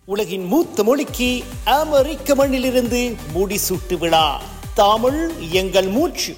உலகின் மூத்த மொழிக்கு அமெரிக்க மண்ணிலிருந்து முடிசூட்டு விழா தமிழ் எங்கள் மூச்சு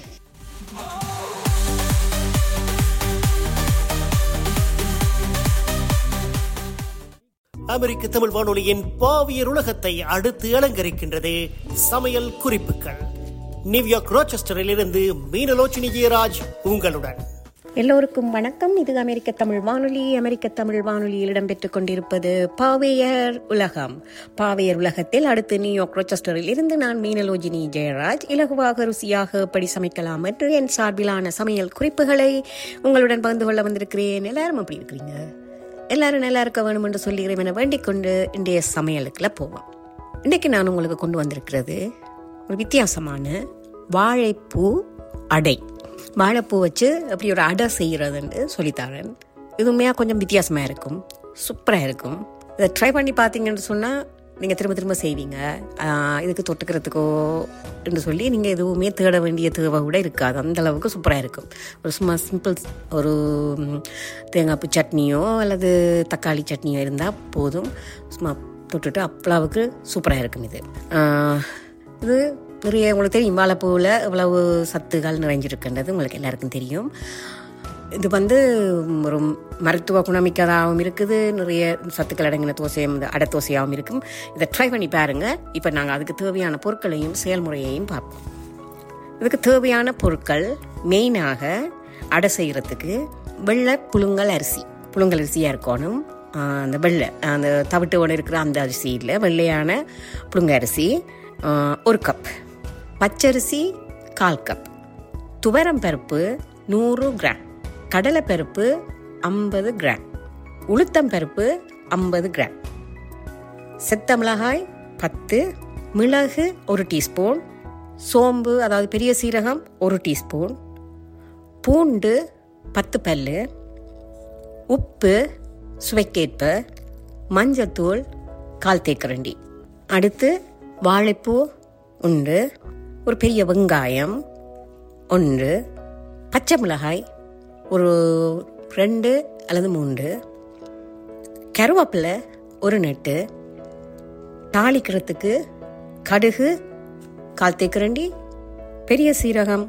அமெரிக்க தமிழ் வானொலியின் பாவியர் உலகத்தை அடுத்து அலங்கரிக்கின்றது சமையல் குறிப்புகள் நியூயார்க் ரோச்செஸ்டரில் இருந்து மீனலோச்சினி ஜெயராஜ் உங்களுடன் எல்லோருக்கும் வணக்கம் இது அமெரிக்க தமிழ் வானொலி அமெரிக்க தமிழ் வானொலியில் இடம்பெற்றுக் கொண்டிருப்பது பாவையர் உலகம் பாவையர் உலகத்தில் அடுத்து நியூயார்க் ரோச்செஸ்டரில் இருந்து நான் மீனலோஜினி ஜெயராஜ் இலகுவாக ருசியாக எப்படி சமைக்கலாம் என்று என் சார்பிலான சமையல் குறிப்புகளை உங்களுடன் பகிர்ந்து கொள்ள வந்திருக்கிறேன் எல்லாரும் அப்படி இருக்கிறீங்க எல்லாரும் நல்லா இருக்க வேணும் என்று சொல்லுகிறேன் என வேண்டிக் கொண்டு இன்றைய சமையலுக்குள்ள போவோம் இன்றைக்கு நான் உங்களுக்கு கொண்டு வந்திருக்கிறது ஒரு வித்தியாசமான வாழைப்பூ அடை வாழைப்பூ வச்சு அப்படி ஒரு அடை செய்கிறதுன்னு சொல்லித்தரேன் இதுவுமே கொஞ்சம் வித்தியாசமாக இருக்கும் சூப்பராக இருக்கும் இதை ட்ரை பண்ணி பார்த்தீங்கன்னு சொன்னால் நீங்கள் திரும்ப திரும்ப செய்வீங்க ஆஹ் இதுக்கு தொட்டுக்கிறதுக்கோ என்று சொல்லி நீங்கள் எதுவுமே தேட வேண்டிய தேவை கூட இருக்காது அந்த அளவுக்கு சூப்பராக இருக்கும் ஒரு சும்மா சிம்பிள் ஒரு ம், தேங்காய் பூ சட்னியோ அல்லது தக்காளி சட்னியோ இருந்தால் போதும் சும்மா தொட்டுட்டு அவ்வளவுக்கு சூப்பராக இருக்கும் இது ஆஹ் இது நிறைய உங்களுக்கு தெரியும் வாழைப்பூவில் இவ்வளவு சத்துகள் நிறைஞ்சிருக்கின்றது உங்களுக்கு எல்லாருக்கும் தெரியும் இது வந்து ஒரு மருத்துவ குணமிக்கதாகவும் இருக்குது நிறைய சத்துக்கள் அடங்கின தோசையும் இந்த அடை தோசையாகவும் இருக்கும் இதை ட்ரை பண்ணி பாருங்க இப்போ நாங்கள் அதுக்கு தேவையான பொருட்களையும் செயல்முறையையும் பார்ப்போம் இதுக்கு தேவையான பொருட்கள் மெயினாக அடை செய்கிறதுக்கு வெள்ளை புழுங்கல் அரிசி புழுங்கல் அரிசியாக இருக்கணும் ஆஹ் அந்த வெள்ளை அந்த தவிட்டோடு இருக்கிற அந்த அரிசியில் வெள்ளையான புழுங்க அரிசி ஆஹ் ஒரு கப் பச்சரிசி கால் கப் துவரம் பருப்பு நூறு கிராம் கடலைப்பருப்பு ஐம்பது கிராம் உளுத்தம் பருப்பு ஐம்பது கிராம் செத்த மிளகாய் பத்து மிளகு ஒரு டீஸ்பூன் சோம்பு அதாவது பெரிய சீரகம் ஒரு டீஸ்பூன் பூண்டு பத்து பல்லு உப்பு சுவைக்கேற்ப மஞ்சத்தூள் கால் தேக்கரண்டி அடுத்து வாழைப்பூ ஒன்று ஒரு பெரிய வெங்காயம் ஒன்று பச்சை மிளகாய் ஒரு ரெண்டு அல்லது மூன்று கருவேப்பிலை ஒரு நெட்டு தாளிக்கிறதுக்கு கடுகு கால் தேக்கரண்டி பெரிய சீரகம்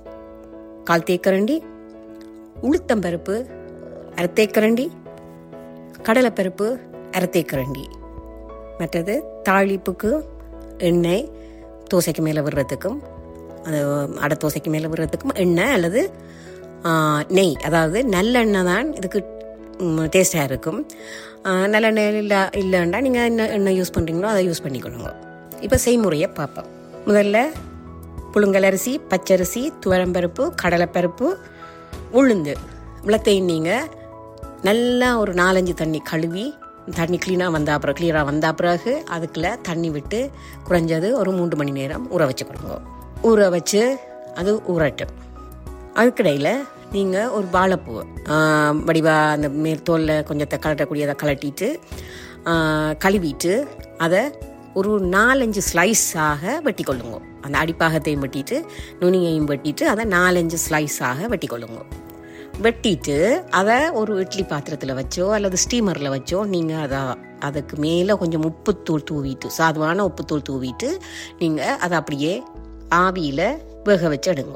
கால் தேக்கரண்டி உளுத்தம்பருப்பு அரை தேக்கரண்டி கடலைப்பருப்பு அரை தேக்கரண்டி மற்றது தாளிப்புக்கு எண்ணெய் தோசைக்கு மேலே விடுறதுக்கும் அது அடை தோசைக்கு மேலே விடுறதுக்கும் எண்ணெய் அல்லது ஆ, நெய் அதாவது நல்லெண்ணெய் தான் இதுக்கு டேஸ்டாக இருக்கும் ஆ, நல்லெண்ணெய் இல்லை இல்லைண்டா நீங்கள் என்ன எண்ணெய் யூஸ் பண்ணுறீங்களோ அதை யூஸ் பண்ணிக்கொள்ளுங்க இப்போ செய்முறையை பார்ப்போம் முதல்ல புழுங்கல் அரிசி பச்சரிசி துவரம்பருப்பு கடலைப்பருப்பு உளுந்து இவ்வளோத்தையும் நீங்கள் நல்லா ஒரு நாலஞ்சு தண்ணி கழுவி தண்ணி க்ளீனாக வந்த அப்புறம் கிளியராக வந்த பிறகு அதுக்குள்ள தண்ணி விட்டு குறைஞ்சது ஒரு மூன்று மணி நேரம் ஊற வச்சுக்கொடுங்க ஊற வச்சு அது ஊறட்டும் அதுக்கிடையில் நீங்கள் ஒரு வாழைப்பூவை வடிவா அந்த மேல் தோலில் கொஞ்சத்தை கலட்டக்கூடியதை கலட்டிட்டு ஆ, கழுவிட்டு அதை ஒரு நாலஞ்சு ஸ்லைஸாக வெட்டி கொள்ளுங்க அந்த அடிப்பாகத்தையும் வெட்டிட்டு நுனியையும் வெட்டிட்டு அதை நாலஞ்சு ஸ்லைஸாக வெட்டி கொள்ளுங்க வெட்டிட்டு அதை ஒரு இட்லி பாத்திரத்தில் வச்சோ அல்லது ஸ்டீமரில் வச்சோ நீங்கள் அதை அதுக்கு மேலே கொஞ்சம் உப்புத்தூள் தூவிட்டு சாதுவான உப்புத்தூள் தூவிட்டு நீங்கள் அதை அப்படியே ஆவியில் வேக வச்சு எடுங்க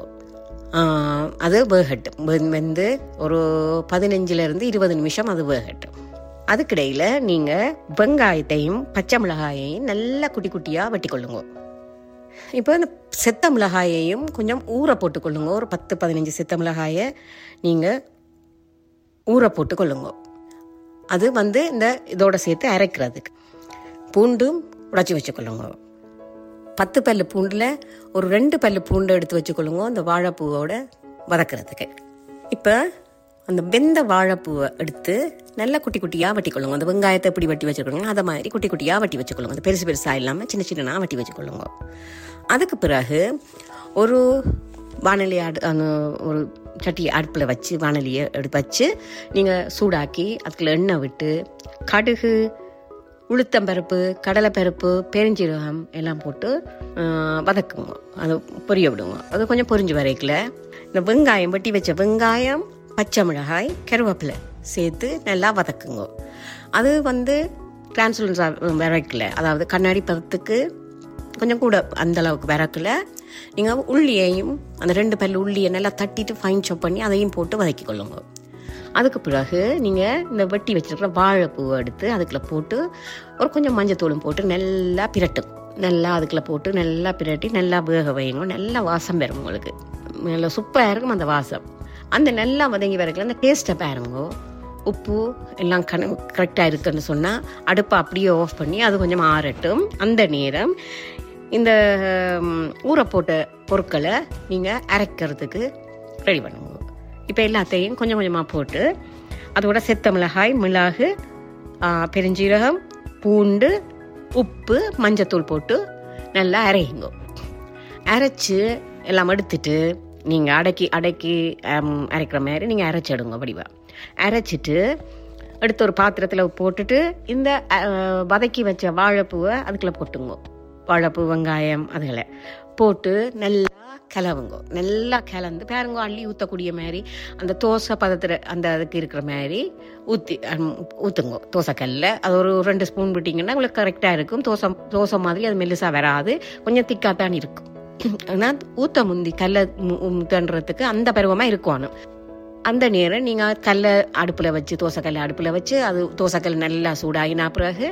ஆஹ் அது வேகட்டும் வெ- வெந்து ஒரு பதினஞ்சுலேருந்து இருபது நிமிஷம் அது வேகட்டும் அதுக்கிடையில் நீங்கள் வெங்காயத்தையும் பச்சை மிளகாயையும் நல்லா குட்டி குட்டியாக வெட்டி கொள்ளுங்க இப்போ இந்த செத்த மிளகாயையும் கொஞ்சம் ஊற போட்டுக்கொள்ளுங்க ஒரு பத்து பதினஞ்சு செத்த மிளகாயை நீங்கள் ஊற போட்டுக்கொள்ளுங்க அது வந்து இந்த இதோட சேர்த்து அரைக்கிறதுக்கு பூண்டும் உடைச்சி வச்சுக்கொள்ளுங்க பத்து பல்லு பூண்டில் ஒரு ரெண்டு பல்லு பூண்டை எடுத்து வச்சுக்கொள்ளுங்க அந்த வாழைப்பூவோட வதக்கிறதுக்கு இப்போ அந்த வெந்த வாழைப்பூவை எடுத்து நல்லா குட்டி குட்டியாக வெட்டிக்கொள்ளுங்க அந்த வெங்காயத்தை எப்படி வெட்டி வச்சுக்கொள்ளுங்க அதை மாதிரி குட்டி குட்டியாக வெட்டி வச்சுக்கொள்ளுங்க அது பெருசு பெருசாக இல்லாமல் சின்ன சின்னதாக வெட்டி வச்சுக்கொள்ளுங்க அதுக்கு பிறகு ஒரு வானொலி அடு அந்த ஒரு சட்டி அடுப்பில் வச்சு வானொலியை எடுத்து வச்சு நீங்கள் சூடாக்கி அதுக்குள்ள எண்ணெய் விட்டு கடுகு உளுத்தம்பருப்பு கடலைப்பருப்பு பெருஞ்சீரகம் எல்லாம் போட்டு ஆஹ், வதக்குங்க அது பொரிய விடுங்க அது கொஞ்சம் பொரிஞ்சு வரைக்கல இந்த வெங்காயம் வெட்டி வச்ச வெங்காயம் பச்சை மிளகாய் கருவேப்பிலை சேர்த்து நல்லா வதக்குங்க அது வந்து டிரான்ஸ்லன்ஸாக விறக்கல அதாவது கண்ணாடி பதத்துக்கு கொஞ்சம் கூட அந்த அளவுக்கு விறக்கல நீங்கள் உள்ளியையும் அந்த ரெண்டு பல்லு உள்ளியை நல்லா தட்டிட்டு ஃபைன் சாப் பண்ணி அதையும் போட்டு வதக்கி கொள்ளுங்க அதுக்கு பிறகு நீங்கள் இந்த வெட்டி வச்சிருக்கிற வாழைப்பூவை எடுத்து அதுக்குள்ள போட்டு ஒரு கொஞ்சம் மஞ்சத்தூளும் போட்டு நல்லா பிரட்டும் நல்லா அதுக்குள்ள போட்டு நல்லா பிரட்டி நல்லா வேக வைங்க நல்லா வாசம் பெறும் உங்களுக்கு நல்லா சூப்பராக இருக்கும் அந்த வாசம் அந்த நல்லா வதங்கி வரைக்கும் அந்த டேஸ்ட்டை பாருங்க உப்பு எல்லாம் கண கரெக்டாக இருக்குன்னு சொன்னால் அடுப்பை அப்படியே ஆஃப் பண்ணி அது கொஞ்சம் ஆறட்டும் அந்த நேரம் இந்த ம், ஊற போட்ட பொருட்களை நீங்கள் அரைக்கிறதுக்கு ரெடி பண்ணுங்க இப்போ எல்லாத்தையும் கொஞ்சம் கொஞ்சமாக போட்டு அதோட செத்த மிளகாய் மிளகு ஆ, பெருஞ்சீரகம் பூண்டு உப்பு மஞ்சத்தூள் போட்டு நல்லா அரையுங்க அரைச்சு எல்லாம் எடுத்துட்டு நீங்கள் அடக்கி அடக்கி ஹம், அரைக்கிற மாதிரி நீங்கள் அரைச்சிடுங்க வடிவா அரைச்சிட்டு எடுத்து ஒரு பாத்திரத்தில் போட்டுட்டு இந்த அஹ், வதக்கி வச்ச வாழைப்பூவை அதுக்குள்ள போட்டுங்க வாழைப்பூ வெங்காயம் அதுகளை போட்டு நல்லா கிளவுங்க நல்லா கிளந்து பாருங்க அள்ளி ஊற்றக்கூடிய மாதிரி அந்த தோசை பதத்தில் அந்த அதுக்கு இருக்கிற மாதிரி ஊற்றி ஊற்றுங்க தோசைக்கல்ல அது ஒரு ரெண்டு ஸ்பூன் விட்டிங்கன்னா உங்களுக்கு கரெக்டாக இருக்கும் தோசை தோசை மாதிரி அது மெல்லிசா வராது கொஞ்சம் திக்காக தான் இருக்கும் ஆனால் ஊற்ற முந்தி கல்லை முத்தன்றதுக்கு அந்த பருவமாக இருக்கணும் அந்த நேரம் நீங்கள் கல்லை அடுப்பில் வச்சு தோசைக்கல்லை அடுப்பில் வச்சு அது தோசைக்கல் நல்லா சூடாகினா பிறகு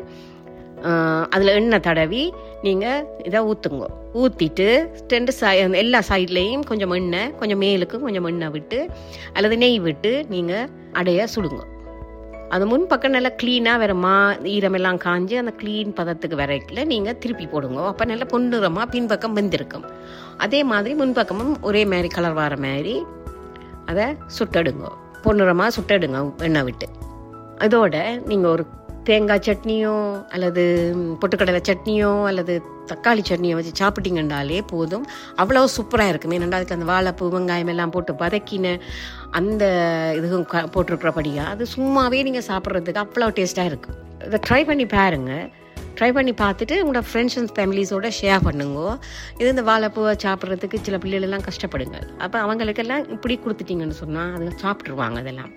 அதில் எண்ணெய் தடவி நீங்கள் இதை ஊற்றுங்க ஊற்றிட்டு ரெண்டு சை எல்லா சைட்லேயும் கொஞ்சம் எண்ணெய் கொஞ்சம் மேலுக்கும் கொஞ்சம் எண்ணெய் விட்டு அல்லது நெய் விட்டு நீங்கள் அடைய சுடுங்க அது முன் பக்கம் நல்லா க்ளீனாக வேற மா ஈரமெல்லாம் காஞ்சு அந்த க்ளீன் பதத்துக்கு வரைக்கல நீங்கள் திருப்பி போடுங்க அப்போ நல்லா பொன்னிறமாக பின்பக்கம் வெந்திருக்கும் அதே மாதிரி முன்பக்கமும் ஒரே மாதிரி கலர் வர மாதிரி அதை சுட்டெடுங்க பொன்னிறமாக சுட்டெடுங்க எண்ணெய் விட்டு அதோட நீங்கள் ஒரு தேங்காய் சட்னியோ அல்லது பொட்டுக்கடலை சட்னியோ அல்லது தக்காளி சட்னியோ வச்சு சாப்பிட்டீங்கன்னாலே போதும் அவ்வளோ சூப்பராக இருக்கும் ஏன்னா அதுக்கு அந்த வாழைப்பூ வெங்காயம் எல்லாம் போட்டு வதக்கின அந்த இதுவும் க- போட்டிருக்கிறபடியா அது சும்மாவே நீங்கள் சாப்பிட்றதுக்கு அவ்வளோ டேஸ்ட்டாக இருக்கும் இதை ட்ரை பண்ணி பாருங்க ட்ரை பண்ணி பார்த்துட்டு உங்களோட ஃப்ரெண்ட்ஸ் அண்ட் ஃபேமிலிஸோட ஷேர் பண்ணுங்க இது இந்த வாழைப்பூவை சாப்பிட்றதுக்கு சில பிள்ளைகள் எல்லாம் கஷ்டப்படுங்க அப்போ அவங்களுக்கெல்லாம் இப்படி கொடுத்துட்டீங்கன்னு சொன்னால் அதுங்க சாப்பிட்ருவாங்க அதெல்லாம்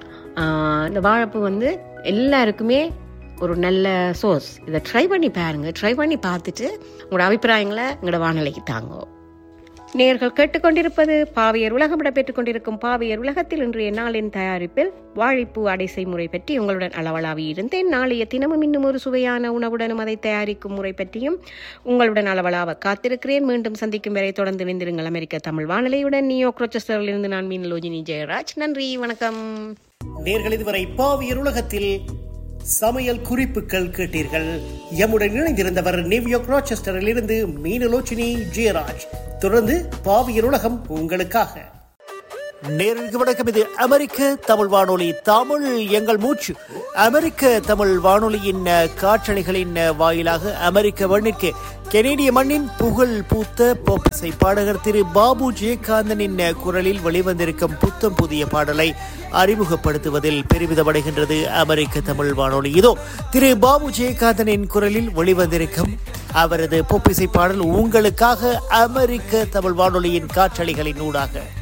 ஆஹ் இந்த வாழைப்பூ வந்து எல்லாருக்குமே ஒரு நல்ல சோர்ஸ் இதை ட்ரை பண்ணி பாருங்க ட்ரை பண்ணி பார்த்துட்டு உங்களோட அபிப்பிராயங்களை உங்களோட வானிலைக்கு தாங்க நேர்கள் கேட்டுக்கொண்டிருப்பது பாவியர் உலகம் இடம்பெற்றுக் கொண்டிருக்கும் பாவியர் உலகத்தில் இன்றைய நாளின் தயாரிப்பில் வாழைப்பூ அடைசை முறை பற்றி உங்களுடன் அளவலாவி இருந்தேன் நாளைய தினமும் இன்னும் ஒரு சுவையான உணவுடனும் அதை தயாரிக்கும் முறை பற்றியும் உங்களுடன் அளவலாவ காத்திருக்கிறேன் மீண்டும் சந்திக்கும் வரை தொடர்ந்து இணைந்திருங்கள் அமெரிக்க தமிழ் வானிலையுடன் நியோ இருந்து நான் மீனலோஜினி ஜெயராஜ் நன்றி வணக்கம் நேர்கள் இதுவரை பாவியர் உலகத்தில் சமையல் குறிப்புகள் கேட்டீர்கள் எம்முடன் இணைந்திருந்தவர் நியூயார்க் ராச்செஸ்டரில் இருந்து மீனலோச்சினி ஜெயராஜ் தொடர்ந்து பாவியர் உலகம் உங்களுக்காக நேருக்கு வணக்கம் இது அமெரிக்க தமிழ் வானொலி தமிழ் எங்கள் மூச்சு அமெரிக்க தமிழ் வானொலியின் அஹ், காற்றலைகளின் அஹ், வாயிலாக அமெரிக்க மண்ணிற்கு கெனேடிய மண்ணின் புகழ் பூத்த போப்பசை பாடகர் திரு பாபு ஜெயகாந்தனின் அஹ், குரலில் வெளிவந்திருக்கும் புத்தம் புதிய பாடலை அறிமுகப்படுத்துவதில் பெருமிதமடைகின்றது அமெரிக்க தமிழ் வானொலி இதோ திரு பாபு ஜெயகாந்தனின் குரலில் வெளிவந்திருக்கும் அவரது பொப்பிசை பாடல் உங்களுக்காக அமெரிக்க தமிழ் வானொலியின் காற்றலைகளின் ஊடாக